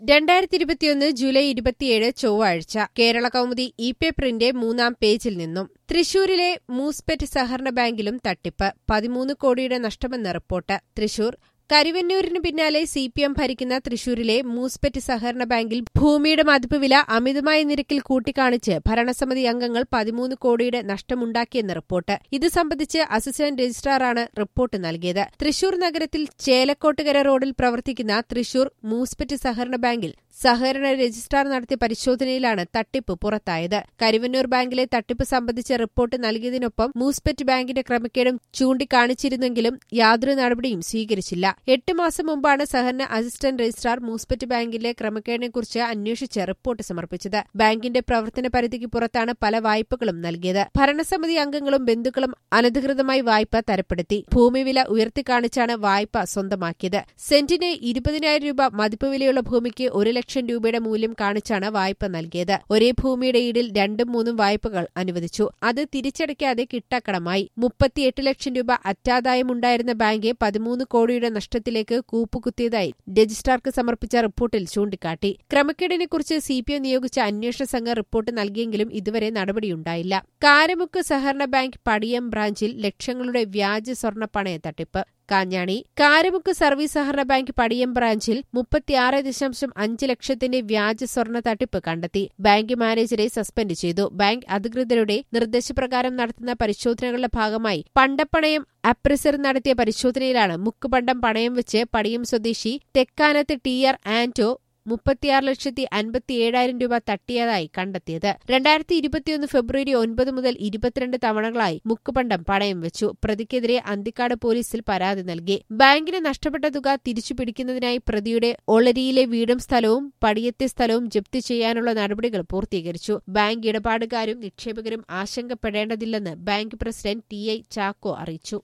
രണ്ടായിരത്തി ഇരുപത്തിയൊന്ന് ജൂലൈ ഇരുപത്തിയേഴ് ചൊവ്വാഴ്ച കേരള കൗമുദി ഇ പേപ്പറിന്റെ മൂന്നാം പേജിൽ നിന്നും തൃശൂരിലെ മൂസ്പെറ്റ് സഹകരണ ബാങ്കിലും തട്ടിപ്പ് പതിമൂന്ന് കോടിയുടെ നഷ്ടമെന്ന റിപ്പോർട്ട് തൃശൂർ കരുവന്നൂരിന് പിന്നാലെ സി പി എം ഭരിക്കുന്ന തൃശൂരിലെ മൂസ്പെറ്റ് സഹകരണ ബാങ്കിൽ ഭൂമിയുടെ മതിപ്പ് വില അമിതമായ നിരക്കിൽ കൂട്ടിക്കാണിച്ച് ഭരണസമിതി അംഗങ്ങൾ പതിമൂന്ന് കോടിയുടെ നഷ്ടമുണ്ടാക്കിയെന്ന് റിപ്പോർട്ട് ഇത് സംബന്ധിച്ച് അസിസ്റ്റന്റ് രജിസ്ട്രാറാണ് റിപ്പോർട്ട് നൽകിയത് തൃശൂർ നഗരത്തിൽ ചേലക്കോട്ടുകര റോഡിൽ പ്രവർത്തിക്കുന്ന തൃശൂർ മൂസ്പെറ്റ് സഹകരണ ബാങ്കിൽ സഹകരണ രജിസ്ട്രാർ നടത്തിയ പരിശോധനയിലാണ് തട്ടിപ്പ് പുറത്തായത് കരുവന്നൂർ ബാങ്കിലെ തട്ടിപ്പ് സംബന്ധിച്ച റിപ്പോർട്ട് നൽകിയതിനൊപ്പം മൂസ്പെറ്റ് ബാങ്കിന്റെ ക്രമക്കേടും ചൂണ്ടിക്കാണിച്ചിരുന്നെങ്കിലും യാതൊരു നടപടിയും സ്വീകരിച്ചില്ല എട്ട് മാസം മുമ്പാണ് സഹകരണ അസിസ്റ്റന്റ് രജിസ്ട്രാർ മൂസ്പെറ്റ് ബാങ്കിലെ ക്രമക്കേടിനെക്കുറിച്ച് അന്വേഷിച്ച് റിപ്പോർട്ട് സമർപ്പിച്ചത് ബാങ്കിന്റെ പ്രവർത്തന പരിധിക്ക് പുറത്താണ് പല വായ്പകളും നൽകിയത് ഭരണസമിതി അംഗങ്ങളും ബന്ധുക്കളും അനധികൃതമായി വായ്പ തരപ്പെടുത്തി ഭൂമി വില ഉയർത്തിക്കാണിച്ചാണ് വായ്പ സ്വന്തമാക്കിയത് സെന്റിന് ഇരുപതിനായിരം രൂപ മതിപ്പ് വിലയുള്ള ഭൂമിക്ക് ഒരു ലക്ഷം രൂപയുടെ മൂല്യം കാണിച്ചാണ് വായ്പ നൽകിയത് ഒരേ ഭൂമിയുടെ ഈടിൽ രണ്ടും മൂന്നും വായ്പകൾ അനുവദിച്ചു അത് തിരിച്ചടയ്ക്കാതെ കിട്ടക്കടമായി മുപ്പത്തിയെട്ട് ലക്ഷം രൂപ അറ്റാദായമുണ്ടായിരുന്ന ബാങ്ക് പതിമൂന്ന് കോടിയുടെ നഷ്ടത്തിലേക്ക് കൂപ്പുകുത്തിയതായി രജിസ്ട്രാർക്ക് സമർപ്പിച്ച റിപ്പോർട്ടിൽ ചൂണ്ടിക്കാട്ടി ക്രമക്കേടിനെക്കുറിച്ച് സി പി എം നിയോഗിച്ച അന്വേഷണ സംഘം റിപ്പോർട്ട് നൽകിയെങ്കിലും ഇതുവരെ നടപടിയുണ്ടായില്ല കാരമുക്ക് സഹകരണ ബാങ്ക് പടിയം ബ്രാഞ്ചിൽ ലക്ഷങ്ങളുടെ വ്യാജ സ്വർണ്ണ പണയ തട്ടിപ്പ് കാഞ്ഞാണി കാരമുക്ക് സർവീസ് സഹകരണ ബാങ്ക് പടിയം ബ്രാഞ്ചിൽ മുപ്പത്തിയാറ് ദശാംശം അഞ്ച് ലക്ഷത്തിന്റെ വ്യാജ സ്വർണ്ണ തട്ടിപ്പ് കണ്ടെത്തി ബാങ്ക് മാനേജരെ സസ്പെൻഡ് ചെയ്തു ബാങ്ക് അധികൃതരുടെ നിർദ്ദേശപ്രകാരം നടത്തുന്ന പരിശോധനകളുടെ ഭാഗമായി പണ്ടപ്പണയം അപ്രസർ നടത്തിയ പരിശോധനയിലാണ് മുക്കുപണ്ടം പണയം വെച്ച് പടിയം സ്വദേശി തെക്കാനത്ത് ടി ആർ ആന്റോ മുപ്പത്തിയാറ് ലക്ഷത്തി അൻപത്തിയേഴായിരം രൂപ തട്ടിയതായി കണ്ടെത്തിയത് രണ്ടായിരത്തി ഇരുപത്തിയൊന്ന് ഫെബ്രുവരി ഒൻപത് മുതൽ ഇരുപത്തിരണ്ട് തവണകളായി മുക്കുപണ്ടം പണയം വെച്ചു പ്രതിക്കെതിരെ അന്തിക്കാട് പോലീസിൽ പരാതി നൽകി ബാങ്കിന് നഷ്ടപ്പെട്ട തുക തിരിച്ചു പിടിക്കുന്നതിനായി പ്രതിയുടെ ഒളരിയിലെ വീടും സ്ഥലവും പടിയത്തെ സ്ഥലവും ജപ്തി ചെയ്യാനുള്ള നടപടികൾ പൂർത്തീകരിച്ചു ബാങ്ക് ഇടപാടുകാരും നിക്ഷേപകരും ആശങ്കപ്പെടേണ്ടതില്ലെന്ന് bank president T I Chacko അറിയിച്ചു